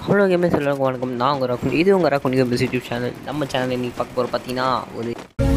Hello கேமே சொல்லுவாங்க வணக்கம் நான் உங்கள் ரகுன் இது உங்கள் ரகுன் கேம்ஸ் யூடியூப் சேனல் நம்ம சேனலில் நீங்கள் பார்க்க போகிற பார்த்தீங்கன்னா ஒரு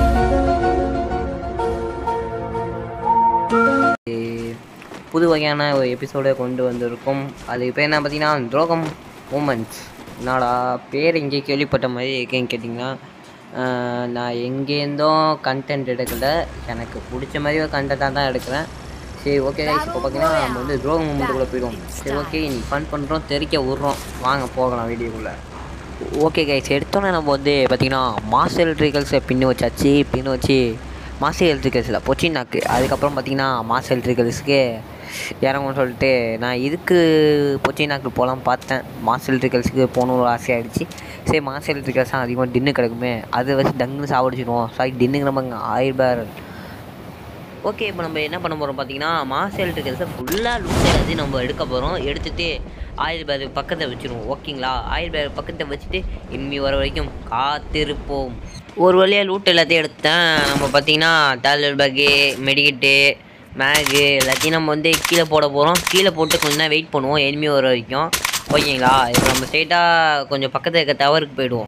புது வகையான ஒரு எபிசோடை கொண்டு வந்திருக்கோம் அது இப்போ என்ன பார்த்தீங்கன்னா துரோகம் மூமெண்ட்ஸ் என்னடா பேர் எங்கேயே கேள்விப்பட்ட மாதிரி இருக்கேன்னு கேட்டிங்கன்னா ஆஹ், நான் எங்கேருந்தும் கண்டென்ட் எடுக்கல எனக்கு பிடிச்ச மாதிரி ஒரு கண்டென்ட்டாக தான் எடுக்கிறேன் சரி ஓகே கைஸ் இப்போ பார்த்தீங்கன்னா நம்ம வந்து துரோகம் மூமெண்ட்டுக்குள்ளே போயிடுவோம் சரி ஓகே நீ ஃபன் பண்ணுறோம் தெரிக்க விட்றோம் வாங்க போகலாம் வீடியோக்குள்ளே ஓகே கைஸ் எடுத்தோன்னே நம்ம வந்து பார்த்தீங்கன்னா மாஸ் எலக்ட்ரிக்கல்ஸை பின்னு வச்சாச்சு பின்னு வச்சு மாஸ் எலக்ட்ரிக்கல்ஸில் பொச்சினாக்கு அதுக்கப்புறம் பார்த்தீங்கன்னா மாஸ் எலக்ட்ரிக்கல்ஸ்க்கு இறங்கும்னு சொல்லிட்டு நான் இதுக்கு பொச்சினாக்கு போகலாம் பார்த்தேன் மாஸ் எலக்ட்ரிக்கல்ஸுக்கு போகணுன்னு ஒரு ஆசையாகிடுச்சு சரி மாஸ் எலக்ட்ரிக்கல்ஸ் தான் அதிகமாக டின்னு கிடக்குமே அதை வச்சு டங்குன்னு சாவடிச்சிடுவோம் சாரி டின்னுங்கிற மாதிரி ஆயிரம் பேர் ஓகே இப்போ நம்ம என்ன பண்ண போகிறோம் பார்த்தீங்கன்னா மாஸ் எலக்ட்ரிக்கல்ஸை ஃபுல்லாக லூட் எல்லாத்தையும் நம்ம எடுக்க போகிறோம் எடுத்துகிட்டு ஆயில் பேக் பக்கத்தை வச்சுருவோம் ஓகேங்களா ஆயில் பேக் பக்கத்தை வச்சுட்டு இனிமே வர வரைக்கும் காத்திருப்போம் ஒரு வழியாக லூட் எல்லாத்தையும் எடுத்தேன் நம்ம பார்த்தீங்கன்னா டாய்லெட் பேக்கு மெடிக்கெட்டு மேகு எல்லாத்தையும் நம்ம வந்து கீழே போட போகிறோம் கீழே போட்டு கொஞ்ச நேரம் வெயிட் பண்ணுவோம் எனிமி வர வரைக்கும் ஓகேங்களா இப்போ நம்ம ஸ்ட்ரெயிட்டாக கொஞ்சம் பக்கத்தில் இருக்க டவருக்கு போயிடுவோம்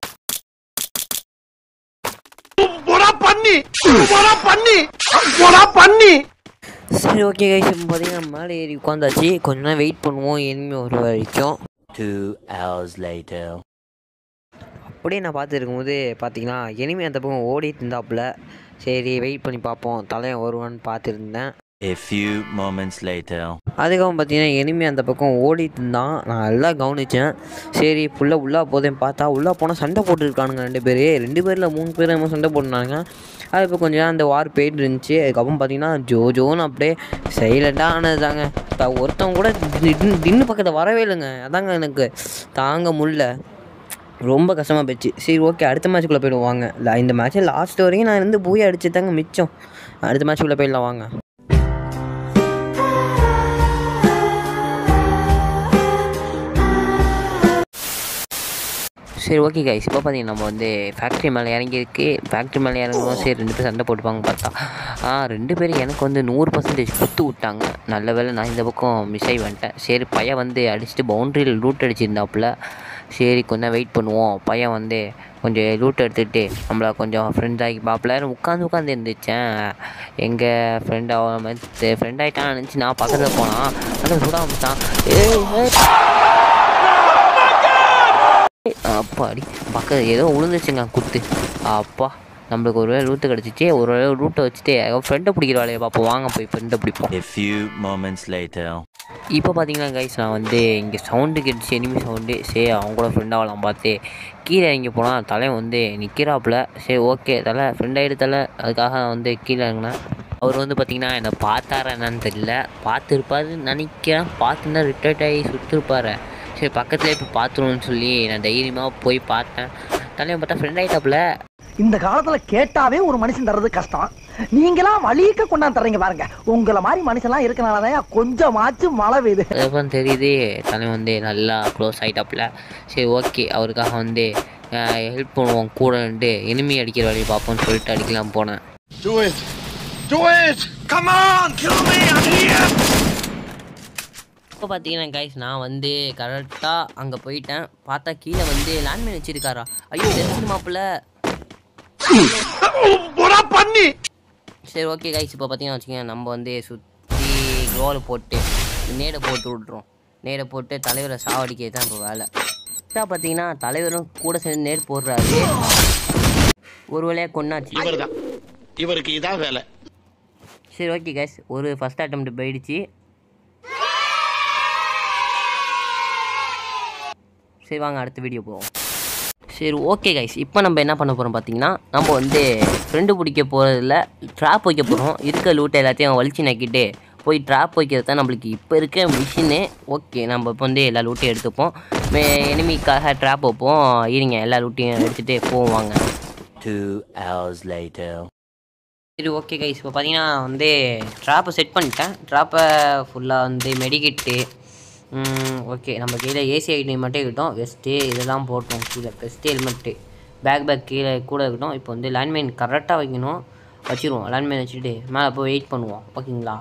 போடா பண்ணி போடா பண்ணி போடா பண்ணி சரி ஓகே கைஸ் இப்போ பார்த்தீங்கன்னா மேலே ஏறி உட்காந்தாச்சு கொஞ்ச நேரம் வெயிட் பண்ணுவோம் எனிமி வர வரைக்கும் Two hours later. அப்படியே நான் பார்த்துட்டு இருக்கும்போது பார்த்தீங்கன்னா எனிமி அந்த பக்கம் ஓடிட்டு இருந்தாப்புல சரி வெயிட் பண்ணி பார்ப்போம் தலையன் வருவான்னு பார்த்துருந்தேன் A few moments later. அதுக்கப்புறம் பார்த்தீங்கன்னா எனிமி அந்த பக்கம் ஓடிட்டு இருந்தான் நான் எல்லாம் கவனித்தேன் சரி ஃபுல்லாக உள்ளே போதேன் பார்த்தா உள்ளே போனால் சண்டை போட்டுருக்கானுங்க ரெண்டு பேர் ரெண்டு பேரில் மூணு பேர் நம்ம சண்டை போட்டுனாங்க அது இப்போ கொஞ்சம் நேரம் அந்த வார் போயிட்டு இருந்துச்சு அதுக்கப்புறம் பார்த்தீங்கன்னா ஜோ ஜோன்னு அப்படியே சைலண்டாக ஆனதுதாங்க த- ஒருத்தவங்க கூட தின்னு தின்னு பக்கத்தில் வரவே இல்லைங்க அதாங்க எனக்கு தாங்க முடியல ரொம்ப கஷ்டமாக போச்சு சரி ஓகே அடுத்த மேட்ச்சுக்குள்ளே போயிடுவாங்க இல்லை இந்த மேட்ச்சை லாஸ்ட் வரைக்கும் நான் இருந்து போய் அடிச்சு தாங்க மிச்சம் அடுத்த மேட்ச்சுக்குள்ளே போயிடலாம் வாங்க சரி ஓகே கைஸ் இப்போ பார்த்தீங்கன்னா நம்ம வந்து ஃபேக்ட்ரி மேலே இறங்கியிருக்கு ஃபேக்ட்ரி மேலே இறங்குவோம் சரி ரெண்டு பேரும் சண்டை போட்டுப்பாங்க பார்த்தா ஆ ரெண்டு பேரும் எனக்கு வந்து நூறு பர்சன்டேஜ் குத்து விட்டாங்க நல்ல வேளை நான் இந்த பக்கம் மிஸ் ஆகி வந்துட்டேன் சரி பையன் வந்து அடிச்சுட்டு பவுண்ட்ரியில் லூட் அடிச்சிருந்தாப்புல சரி கொஞ்சம் வெயிட் பண்ணுவோம் பையன் வந்து கொஞ்சம் லூட் எடுத்துகிட்டு நம்மளை கொஞ்சம் ஃப்ரெண்ட் ஆகி பாப்பில் உட்காந்து உட்காந்து இருந்துச்சேன் எங்கள் ஃப்ரெண்ட் ஆக மாதிரி ஃப்ரெண்ட் ஆகிட்டான்னு நினச்சி நான் பக்கத்தில் போனான் ஆனால் சுட ஆரம்பிச்சான் ஏய் ஏய் அப்பாடி பக்கம் ஏதோ விழுந்துச்சுங்க குத்து அப்பா நம்மளுக்கு ஒரு வேளை ரூட்டு கிடச்சிச்சு ஒரு வேளை ரூட்டை வச்சுட்டு ஃப்ரெண்டை பிடிக்கிற வேலையை பார்ப்போம் வாங்க போய் ஃப்ரெண்டை பிடிப்போம் A few moments later. இப்போ பார்த்தீங்கன்னா கைஸ் நான் வந்து இங்கே சவுண்டு கேட்டுச்சு எனிமி சவுண்டு சரி அவங்க கூட ஃப்ரெண்ட் ஆகலாம் பார்த்து கீழே இறங்கி போனால் தலைவன் வந்து நிற்கிறாப்புல சரி ஓகே தலை ஃப்ரெண்ட் ஆகிடு தலை அதுக்காக நான் வந்து கீழே இறங்கினேன் அவர் வந்து பார்த்தீங்கன்னா என்னை பார்த்தாரா என்னன்னு தெரியல பார்த்துருப்பாருன்னு நினைக்கிறேன் பார்த்துருந்தா ரிட்டையர்ட் ஆகி சுற்றிருப்பாரு சரி பக்கத்துலேயே இப்போ பார்த்துருவோன்னு சொல்லி நான் தைரியமாக போய் பார்த்தேன் தலைவன் பார்த்தா ஃப்ரெண்ட் ஆகிட்டாப்புல இந்த காலத்துல கேட்டாவே ஒரு மனுஷன் தர்றது கஷ்டம் நீங்களாம் வலிக்க கொண்டாந்து தர்றீங்க பாருங்க உங்களை மாதிரி மனுஷன்லாம் இருக்கனாலதான் கொஞ்சமாச்சும் மழை பெய்யுது அதுக்கப்புறம் தெரியுது தலைவன் வந்து நல்லா க்ளோஸ் ஆகிட்டாப்புல சரி ஓகே அவருக்காக வந்து ஹெல்ப் பண்ணுவோம் கூட நின்று எனிமி அடிக்கிற வேலையை பார்ப்போம்னு சொல்லிட்டு அடிக்கலாம் போனேன் Do it! Do it! Come on! Kill me! I'm here! இப்போ பார்த்தீங்கன்னா கைஸ் நான் வந்து கரெக்டாக அங்கே போயிட்டேன் பார்த்தா கீழே வந்து லேண்ட்மைன் வச்சிருக்காரா ஐயோ தெரிஞ்சு மாப்பிள்ள போடா பண்ணி சரி ஓகே கைஸ் இப்போ பார்த்தீங்கன்னா வச்சுக்கோங்க நம்ம வந்து சுற்றி கோலை போட்டு நேடை போட்டு விட்றோம் நேடை போட்டு தலைவரை சாவடிக்கிறது தான் இப்போ வேலை கரெக்டாக பார்த்தீங்கன்னா தலைவரும் கூட சேர்ந்து நேர் போடுறாரு ஒரு வழியாக கொண்டாச்சு இவர்தான் இவருக்கு இதான் வேலை சரி ஓகே கைஸ் ஒரு ஃபஸ்ட் அட்டம்ப்ட் போயிடுச்சு சரி வாங்க அடுத்த வீடியோ போவோம் சரி ஓகே கைஸ் இப்போ நம்ம என்ன பண்ண போகிறோம் பார்த்தீங்கன்னா நம்ம வந்து ஃப்ரெண்டு பிடிக்க போகிறதில்ல ட்ராப் வைக்க போகிறோம் இருக்க லூட்டை எல்லாத்தையும் வலிச்சு நக்கிட்டு போய் ட்ராப் வைக்கிறது தான் நம்மளுக்கு இப்போ இருக்க மிஷினு ஓகே நம்ம இப்போ வந்து எல்லா லூட்டையும் எடுத்துப்போம் எனிமிக்காக ட்ராப் வைப்போம் இருங்க எல்லா லூட்டையும் எடுத்துகிட்டு போவோம் வாங்க Two hours later. சரி ஓகே கைஸ் இப்போ பார்த்தீங்கன்னா வந்து ட்ராப்பை செட் பண்ணிட்டேன் ட்ராப்பை ஃபுல்லாக வந்து மெடிக்கிட்டு ஓகே நம்ம கீழே ஏசி ஐடி மட்டும் இருக்கட்டும் வெஸ்ட்டு இதெல்லாம் போட்டோம் கீழே வெஸ்ட்டு ஹெல்மெட்டு பேக் பேக் கீழே கூட இருக்கட்டும் இப்போ வந்து லேண்ட்மைன் கரெக்டாக வைக்கணும் வச்சுருவோம் லேண்ட்மைன் வச்சுட்டு மேலே போய் வெயிட் பண்ணுவோம் ஓகேங்களா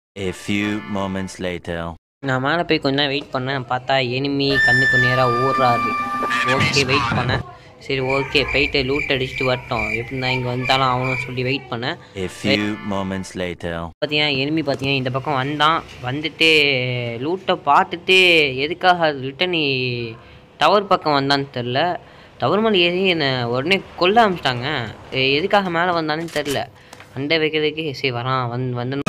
A few moments later. நான் மேலே போய் கொஞ்ச நேரம் வெயிட் பண்ணேன் பார்த்தா எனிமி கண்ணுக்கு நேராக ஓடுறாரு ஓகே வெயிட் பண்ணேன் சரி ஓகே போயிட்டு லூட் அடிச்சுட்டு வரட்டும் எப்படி தான் இங்கே வந்தாலும் அவனும் சொல்லி வெயிட் பண்ணேன் A few moments later. பார்த்தீங்கன்னா எனிமி பார்த்தீங்கன்னா இந்த பக்கம் வந்தான் வந்துட்டு லூட்டை பார்த்துட்டு எதுக்காக ரிட்டன் டவர் பக்கம் வந்தான்னு தெரில டவர் மேலே ஏறி என்னை உடனே கொல்ல ஆரம்பிச்சிட்டாங்க எதுக்காக மேலே வந்தான்னு தெரில அண்டை வைக்கிறதுக்கு சரி வரான் வந்து வந்து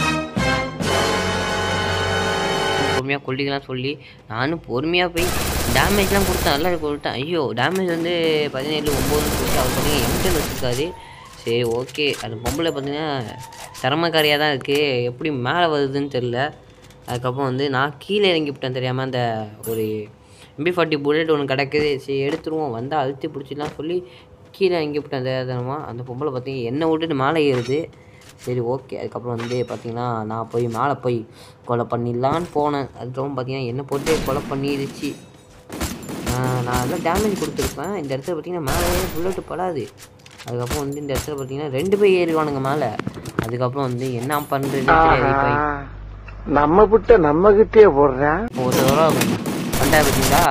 பொறுமையாக கொல்லிக்கலாம் சொல்லி நானும் பொறுமையாக போய் டேமேஜ்லாம் கொடுத்தேன் நல்லா கொடுத்தேன் ஐயோ டேமேஜ் வந்து பதினேழு ஒம்போதுன்னு சொல்லி அவர் பார்த்தீங்கன்னா எம்டன் வச்சுருக்காரு சரி ஓகே அது பொம்பளை பார்த்தீங்கன்னா திறமைக்காரியாக தான் இருக்குது எப்படி மேலே வருதுன்னு தெரில அதுக்கப்புறம் வந்து நான் கீழே இறங்கி விட்டேன் தெரியாமல் அந்த ஒரு எம்பி ஃபார்ட்டி புல்லட் ஒன்று கிடக்குது சரி எடுத்துருவோம் வந்தால் அழுத்தி பிடிச்சிலாம் சொல்லி கீழே இறங்கி விட்டேன் தெரியாதனமா அந்த பொம்பளை பார்த்தீங்கன்னா என்னை விட்டுட்டு மேலே ஏறுது சரி ஓகே அதுக்கப்புறம் வந்து பார்த்தீங்கன்னா நான் போய் மேலே போய் கொலை பண்ணிடலான்னு போனேன் அதுக்கப்புறம் பார்த்தீங்கன்னா என்னை போட்டு கொலை பண்ணிடுச்சு ஆஹ் நான் எல்லாம் டேமேஜ் கொடுத்துருப்பேன் இந்த இடத்துல பார்த்தீங்கன்னா மேலே புல்லட்டு படாது அதுக்கப்புறம் வந்து இந்த இடத்துல பார்த்தீங்கன்னா ரெண்டு பேர் ஏறிவானுங்க மேலே அதுக்கப்புறம் வந்து என்ன பண்ணுறதுன்னு தெரியாது இப்போ நம்ம புட்ட நம்ம கிட்டே போடுறேன் ஒரு தடவை வந்தா பார்த்தீங்களா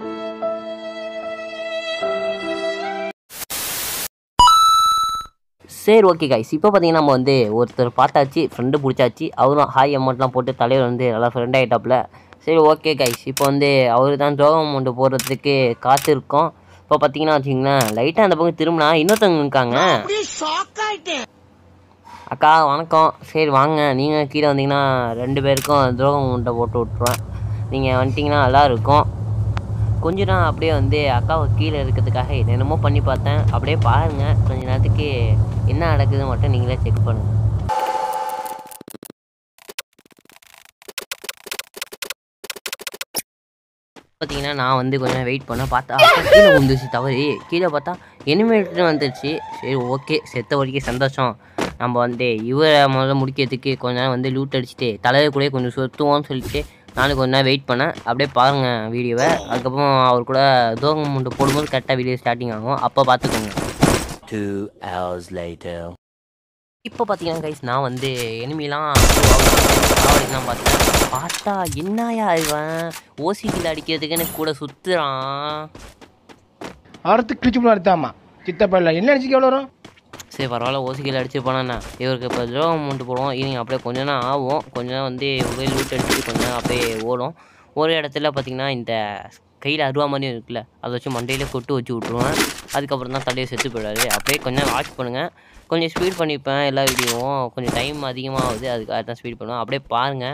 சரி ஓகே கைஸ் இப்போ பார்த்தீங்கன்னா நம்ம வந்து ஒருத்தர் பார்த்தாச்சு ஃப்ரெண்டு பிடிச்சாச்சு அவரும் ஹாய் அமௌண்ட்லாம் போட்டு தலைவர் வந்து நல்லா ஃப்ரெண்ட் ஆகிட்டாப்புல சரி ஓகே கைஸ் இப்போ வந்து அவர் தான் துரோகம் அமௌண்ட் போடுறதுக்கு காத்திருக்கோம் இப்போ பார்த்தீங்கன்னா வச்சிங்களேன் லைட்டாக அந்த பக்கம் திரும்பினா இன்னொருத்தவங்க இருக்காங்க அக்கா வணக்கம் சரி வாங்க நீங்கள் கீழே வந்தீங்கன்னா ரெண்டு பேருக்கும் துரோகம் அமௌண்ட்டை போட்டு விட்ருவேன் நீங்கள் வந்துட்டிங்கன்னா நல்லா இருக்கும் கொஞ்ச நேரம் அப்படியே வந்து அக்காவை கீழே இருக்கிறதுக்காக என்னென்னமோ பண்ணி பார்த்தேன் அப்படியே பாருங்கள் கொஞ்ச நேரத்துக்கு என்ன நடக்குதுன்னு மட்டும் நீங்களே செக் பண்ணுங்கள் பார்த்தீங்கன்னா நான் வந்து கொஞ்சம் வெயிட் பண்ணேன் பார்த்தா அப்பா கீழே விழுந்துச்சு தவறி கீழே பார்த்தா எனிமேட்டு வந்துருச்சு சரி ஓகே செத்த வரைக்கும் சந்தோஷம் நம்ம வந்து இவரை முதல்ல முடிக்கிறதுக்கு கொஞ்ச நேரம் வந்து லூட் அடிச்சுட்டு தலைவர் கூட கொஞ்சம் சுற்றுவோம்னு சொல்லிட்டு நானும் கொஞ்ச நேரம் வெயிட் பண்ணேன் அப்படியே பாருங்கள் வீடியோவை அதுக்கப்புறம் அவர் கூட தோகம் முண்டு போடும்போது கரெக்டாக வீடியோ ஸ்டார்டிங் ஆகும் அப்போ பார்த்துக்கோங்க Two hours later. இப்போ பார்த்தீங்கன்னா கைஸ் நான் வந்து எனிமிலாம் ஆவடிக்கலாம் பார்த்தேன் பார்த்தா என்னயா இவன் ஓசிக்கில் அடிக்கிறதுக்குன்னு கூட சுற்றுறான் அறுத்து கிழிச்சு போல அறுத்தாமா சித்தப்பா என்ன அடிச்சுக்க எவ்வளோ வரும் சரி பரவாயில்ல ஓசிக்கில் அடிச்சு போனாண்ணா இவருக்கு இப்போ துரோகம் அமௌண்ட் போடுவோம் ஈவினிங் அப்படியே கொஞ்ச நேரம் ஆகும் கொஞ்ச நேரம் வந்து மொபைல் லூட் அடிச்சுட்டு கொஞ்ச நேரம் அப்படியே ஓடும் ஒரு இடத்துல பார்த்தீங்கன்னா இந்த கையில் அருவா மாதிரியும் இருக்குல்ல அதை வச்சு மண்டையில கொட்டு வச்சு விட்ருவேன் அதுக்கப்புறம் தான் தலையை செத்து போயிடாது அப்படியே கொஞ்சம் நேரம் வாட்ச் பண்ணுங்கள் கொஞ்சம் ஸ்பீட் பண்ணிப்பேன் எல்லா வீடியோவும் கொஞ்சம் டைம் அதிகமாகுது அதுக்காக தான் ஸ்பீட் பண்ணுவேன் அப்படியே பாருங்கள்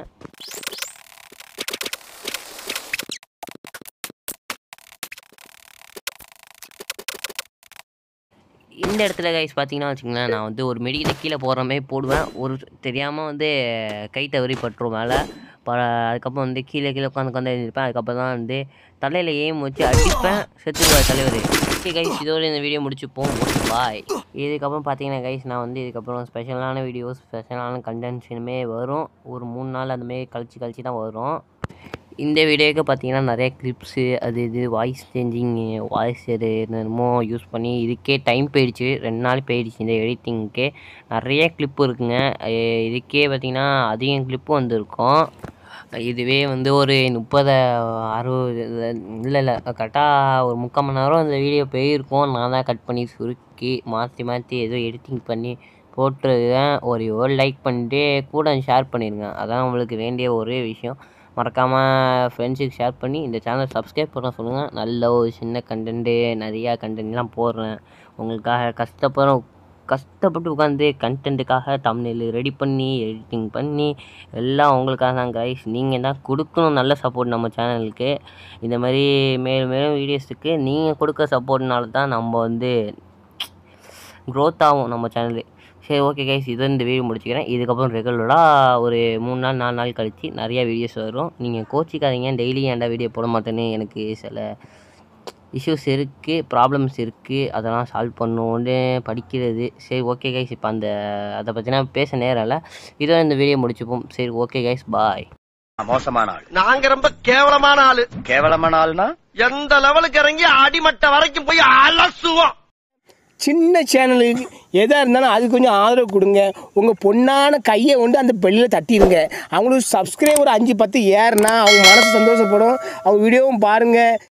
இந்த இடத்துல கைஸ் பார்த்தீங்கன்னா வச்சுங்களேன் நான் வந்து ஒரு மெடிக்கலை கீழே போடுற மாதிரி போடுவேன் ஒரு தெரியாமல் வந்து கை தவறி பட்டுரும் மேலே ப அதுக்கப்புறம் வந்து கீழே கீழே உட்காந்து உட்காந்து எழுதிருப்பேன் அதுக்கப்புறம் தான் வந்து தலையில் ஏம் வச்சு அடிப்பேன் செத்துருவார் தலைவர் ஓகே கைஸ் இதோட இந்த வீடியோ முடிச்சுப்போம் ஓகே பாய் இதுக்கப்புறம் பார்த்தீங்கன்னா கைஸ் நான் வந்து இதுக்கப்புறம் ஸ்பெஷலான வீடியோஸ் ஸ்பெஷலான கண்டென்ட்ஸ் இனிமேல் வரும் ஒரு மூணு நாள் அந்தமாரி கழிச்சு கழிச்சு தான் வரும் இந்த வீடியோக்கு பார்த்தீங்கன்னா நிறைய கிளிப்ஸு அது இது வாய்ஸ் சேஞ்சிங் வாய்ஸ் இது என்னமோ யூஸ் பண்ணி இதுக்கே டைம் போயிடுச்சு ரெண்டு நாள் போயிடுச்சு இந்த எடிட்டிங்க்கே நிறைய கிளிப்பு இருக்குங்க அஹ் இதுக்கே பார்த்தீங்கன்னா அதிகம் கிளிப்பு வந்திருக்கும் இதுவே வந்து ஒரு முப்பது அறுபது இல்லை இல்லை கரெக்டாக ஒரு முக்கால் மணி நேரம் இந்த வீடியோ போயிருக்கோம் நான் தான் கட் பண்ணி சுருக்கி மாற்றி மாற்றி ஏதோ எடிட்டிங் பண்ணி போட்டுருக்கேன் ஒரு ஒரு லைக் பண்ணிட்டு கூட ஷேர் பண்ணிடுங்க அதான் உங்களுக்கு வேண்டிய ஒரே விஷயம் மறக்காமல் ஃப்ரெண்ட்ஸுக்கு ஷேர் பண்ணி இந்த சேனல் சப்ஸ்கிரைப் பண்ண சொல்லுங்கள் நல்ல ஒரு சின்ன கண்டென்ட்டு நிறையா கண்டென்ட்லாம் போடுறேன் உங்களுக்காக கஷ்டப்படுற கஷ்டப்பட்டு உட்காந்து கண்டென்ட்டுக்காக தமிழில் ரெடி பண்ணி எடிட்டிங் பண்ணி எல்லாம் உங்களுக்காக தான் கைஸ் நீங்கள் தான் கொடுக்கணும் நல்ல சப்போர்ட் நம்ம சேனலுக்கு இந்த மாதிரி மேலும் மேலும் வீடியோஸுக்கு நீங்கள் கொடுக்க சப்போர்ட்னால தான் நம்ம வந்து க்ரோத் ஆகும் நம்ம சேனலு சரி ஓகே கைஸ் இதை இந்த வீடியோ முடிச்சுக்கிறேன் இதுக்கப்புறம் ரெகுலராக ஒரு மூணு நாள் நாலு நாள் கழித்து நிறையா வீடியோஸ் வரும் நீங்கள் கோச்சிக்காதீங்க டெய்லி ஏன்டா வீடியோ போட மாட்டேன்னு எனக்கு சில இஷ்யூஸ் இருக்குது ப்ராப்ளம்ஸ் இருக்குது அதெல்லாம் சால்வ் பண்ணணுன்னு படிக்கிறது சரி ஓகே கைஸ் இப்போ அந்த அதை பற்றினா பேச நேரம் இல்லை இதோ இந்த வீடியோ முடிச்சுப்போம் சரி ஓகே கைஸ் பாய் மோசமான ஆள் நாங்க ரொம்ப கேவலமான ஆளு கேவலமான ஆள்னா எந்த லெவலுக்கு இறங்கி அடிமட்ட வரைக்கும் போய் அலசுவோம் சின்ன சேனலுக்கு எதாக இருந்தாலும் அது கொஞ்சம் ஆதரவு கொடுங்க உங்கள் பொண்ணான கையை கொண்டு அந்த பெல்லில் தட்டிடுங்க அவங்களுக்கு சப்ஸ்கிரைபர் அஞ்சு பத்து ஏறுனா அவங்க மனசு சந்தோஷப்படும் அவங்க வீடியோவும் பாருங்கள்